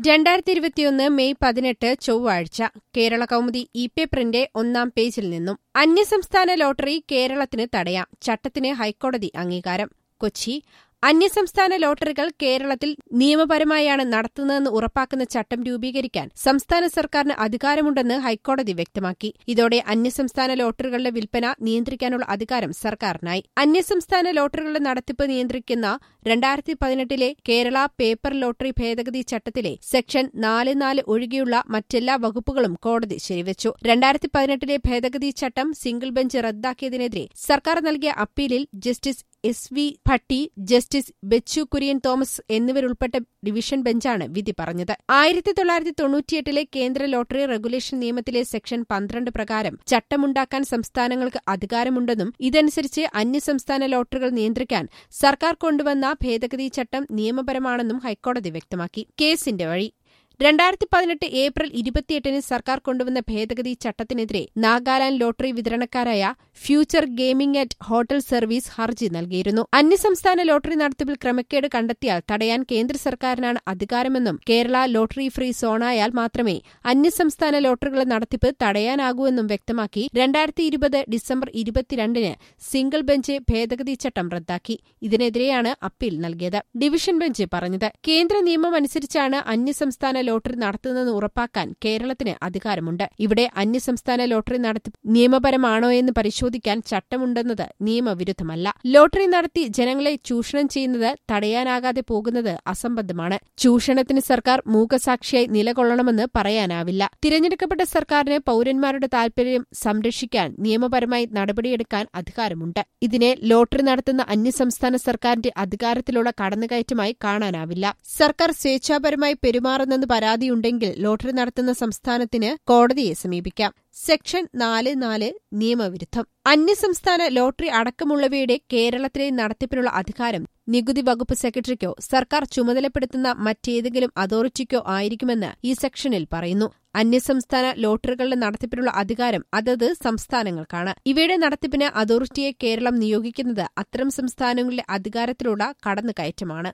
രണ്ടായിരത്തി ഇരുപത്തിയൊന്ന് മെയ് പതിനെട്ട് ചൊവ്വാഴ്ച കേരള കൗമുദി ഇ പേപ്പറിന്റെ ഒന്നാം പേജിൽ നിന്നും അന്യസംസ്ഥാന ലോട്ടറി കേരളത്തിന് തടയാം ചട്ടത്തിന് ഹൈക്കോടതി അംഗീകാരം കൊച്ചി അന്യസംസ്ഥാന ലോട്ടറികൾ കേരളത്തിൽ നിയമപരമായാണ് നടത്തുന്നതെന്ന് ഉറപ്പാക്കുന്ന ചട്ടം രൂപീകരിക്കാൻ സംസ്ഥാന സർക്കാരിന് അധികാരമുണ്ടെന്ന് ഹൈക്കോടതി വ്യക്തമാക്കി ഇതോടെ അന്യസംസ്ഥാന ലോട്ടറികളുടെ വിൽപ്പന നിയന്ത്രിക്കാനുള്ള അധികാരം സർക്കാരിനായി അന്യസംസ്ഥാന ലോട്ടറികളുടെ നടത്തിപ്പ് നിയന്ത്രിക്കുന്ന രണ്ടായിരത്തി പതിനെട്ടിലെ കേരള പേപ്പർ ലോട്ടറി ഭേദഗതി ചട്ടത്തിലെ സെക്ഷൻ നാല് നാല് ഒഴികെയുള്ള മറ്റെല്ലാ വകുപ്പുകളും കോടതി ശരിവച്ചു രണ്ടായിരത്തി പതിനെട്ടിലെ ഭേദഗതി ചട്ടം സിംഗിൾ ബെഞ്ച് റദ്ദാക്കിയതിനെതിരെ സർക്കാർ നൽകിയ അപ്പീലിൽ justice S V Bhatti justice Bechu Kurian Thomas എന്നിവരുൾപ്പെട്ട ഡിവിഷൻ ബെഞ്ചാണ് വിധി പറഞ്ഞത് ആയിരത്തി തൊള്ളായിരത്തി തൊണ്ണൂറ്റിയെട്ടിലെ കേന്ദ്ര ലോട്ടറി റെഗുലേഷൻ നിയമത്തിലെ സെക്ഷൻ പന്ത്രണ്ട് പ്രകാരം ചട്ടമുണ്ടാക്കാൻ സംസ്ഥാനങ്ങൾക്ക് അധികാരമുണ്ടെന്നും ഇതനുസരിച്ച് അന്യസംസ്ഥാന ലോട്ടറികൾ നിയന്ത്രിക്കാൻ സർക്കാർ കൊണ്ടുവന്ന ഭേദഗതി ചട്ടം നിയമപരമാണെന്നും ഹൈക്കോടതി വ്യക്തമാക്കി കേസിന്റെ വഴി രണ്ടായിരത്തി പതിനെട്ട് ഏപ്രിൽ ഇരുപത്തിയെട്ടിന് സർക്കാർ കൊണ്ടുവന്ന ഭേദഗതി ചട്ടത്തിനെതിരെ നാഗാലാൻഡ് ലോട്ടറി വിതരണക്കാരായ future gaming at hotel service ഹർജി നൽകിയിരുന്നു അന്യസംസ്ഥാന ലോട്ടറി നടത്തിപ്പിൽ ക്രമക്കേട് കണ്ടെത്തിയാൽ തടയാൻ കേന്ദ്ര സർക്കാരിനാണ് അധികാരമെന്നും കേരള ലോട്ടറി ഫ്രീ സോണായാൽ മാത്രമേ അന്യസംസ്ഥാന ലോട്ടറികളുടെ നടത്തിപ്പ് തടയാനാകൂവെന്നും വ്യക്തമാക്കി രണ്ടായിരത്തി ഇരുപത് ഡിസംബർ ഇരുപത്തിരണ്ടിന് സിംഗിൾ ബെഞ്ച് ഭേദഗതി ചട്ടം റദ്ദാക്കി ഇതിനെതിരെയാണ് അപ്പീൽ നൽകിയത് ഡിവിഷൻ ബെഞ്ച് പറഞ്ഞത് കേന്ദ്ര നിയമം അനുസരിച്ചാണ് അന്യസംസ്ഥാന ലോട്ടറി നടത്തുന്നതെന്ന് ഉറപ്പാക്കാൻ കേരളത്തിന് അധികാരമുണ്ട് ഇവിടെ അന്യസംസ്ഥാന ലോട്ടറി നടത്തി നിയമപരമാണോ എന്ന് പരിശോധിക്കാൻ ചട്ടമുണ്ടെന്നത് നിയമവിരുദ്ധമല്ല ലോട്ടറി നടത്തി ജനങ്ങളെ ചൂഷണം ചെയ്യുന്നത് തടയാനാകാതെ പോകുന്നത് അസംബന്ധമാണ് ചൂഷണത്തിന് സർക്കാർ മൂകസാക്ഷിയായി നിലകൊള്ളണമെന്ന് പറയാനാവില്ല തിരഞ്ഞെടുക്കപ്പെട്ട സർക്കാരിന് പൌരന്മാരുടെ താൽപര്യം സംരക്ഷിക്കാൻ നിയമപരമായി നടപടിയെടുക്കാൻ അധികാരമുണ്ട് ഇതിനെ ലോട്ടറി നടത്തുന്ന അന്യസംസ്ഥാന സർക്കാരിന്റെ അധികാരത്തിലുള്ള കടന്നുകയറ്റമായി കാണാനാവില്ല സർക്കാർ സ്വേച്ഛാപരമായി പെരുമാറുന്നെന്ന് പരാതിയുണ്ടെങ്കിൽ ലോട്ടറി നടത്തുന്ന സംസ്ഥാനത്തിന് കോടതിയെ സമീപിക്കാം സെക്ഷൻ നാല് നാല് നിയമവിരുദ്ധം അന്യസംസ്ഥാന ലോട്ടറി അടക്കമുള്ളവയുടെ കേരളത്തിലെ നടത്തിപ്പിനുള്ള അധികാരം നികുതി വകുപ്പ് സെക്രട്ടറിക്കോ സർക്കാർ ചുമതലപ്പെടുത്തുന്ന മറ്റേതെങ്കിലും അതോറിറ്റിക്കോ ആയിരിക്കുമെന്ന് ഈ സെക്ഷനിൽ പറയുന്നു അന്യസംസ്ഥാന ലോട്ടറികളുടെ നടത്തിപ്പിനുള്ള അധികാരം അതത് സംസ്ഥാനങ്ങൾക്കാണ് ഇവയുടെ നടത്തിപ്പിന് അതോറിറ്റിയെ കേരളം നിയോഗിക്കുന്നത് അത്തരം സംസ്ഥാനങ്ങളുടെ അധികാരത്തിലുള്ള കടന്നുകയറ്റമാണ്